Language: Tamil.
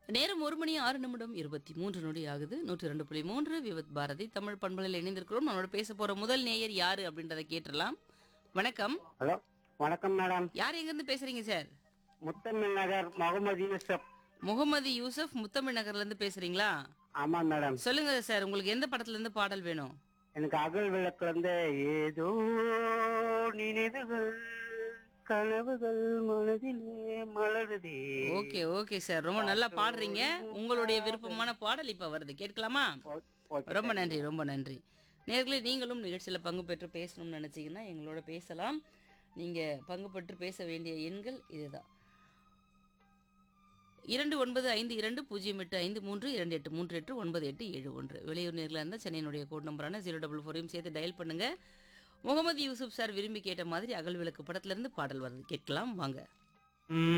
நேரம் ஒரு மணி ஆறு நிமிடம் இருபத்தி மூன்று நொடி ஆகுது நூற்றி ரெண்டு புள்ளி மூன்று விவத் பாரதி தமிழ் பண்பலையில் இணைந்திருக்கிறோம் நம்மளோட பேச போற முதல் நேயர் யாரு அப்படின்றத கேட்டுடலாம் வணக்கம் ஹலோ வணக்கம் மேடம் யார் எங்கிருந்து பேசுறீங்க சார் முத்தமிழ் நகர் முகமது யூசப் முகமது யூசப் முத்தமிழ் நகர்ல இருந்து பேசுறீங்களா ஆமா மேடம் சொல்லுங்க சார் உங்களுக்கு எந்த படத்துல இருந்து பாடல் வேணும் எனக்கு அகல் விளக்குல இருந்து ஏதோ நினைவுகள் கனவுகள் மனதிலே மலருதே ஓகே ஓகே சார் ரொம்ப நல்லா பாடுறீங்க உங்களுடைய விருப்பமான பாடல் இப்ப வருது கேட்கலாமா ஓ- ஓகே. ரொம்ப நன்றி ரொம்ப நன்றி நேர்களே நீங்களும் நிகழ்ச்சியில் பங்கு பெற்று பேசணும்னு நினச்சிங்கன்னா எங்களோட பேசலாம் நீங்கள் பங்கு பெற்று பேச வேண்டிய எண்கள் இதுதான் இரண்டு ஒன்பது ஐந்து இரண்டு பூஜ்ஜியம் எட்டு ஐந்து மூன்று இரண்டு எட்டு மூன்று எட்டு ஒன்பது எட்டு ஏழு ஒன்று வெளியூர் நேரில் இருந்தால் சென்னையினுடைய கோட் நம்பரான ஜீரோ டபுள் ஃபோரையும் சேர்த்து டயல் பண்ணுங்க முகமது யூசுப் சார் விரும்பி கேட்ட மாதிரி அகல் விளக்கு படத்துல இருந்து பாடல் வருது கேட்கலாம் வாங்க ம்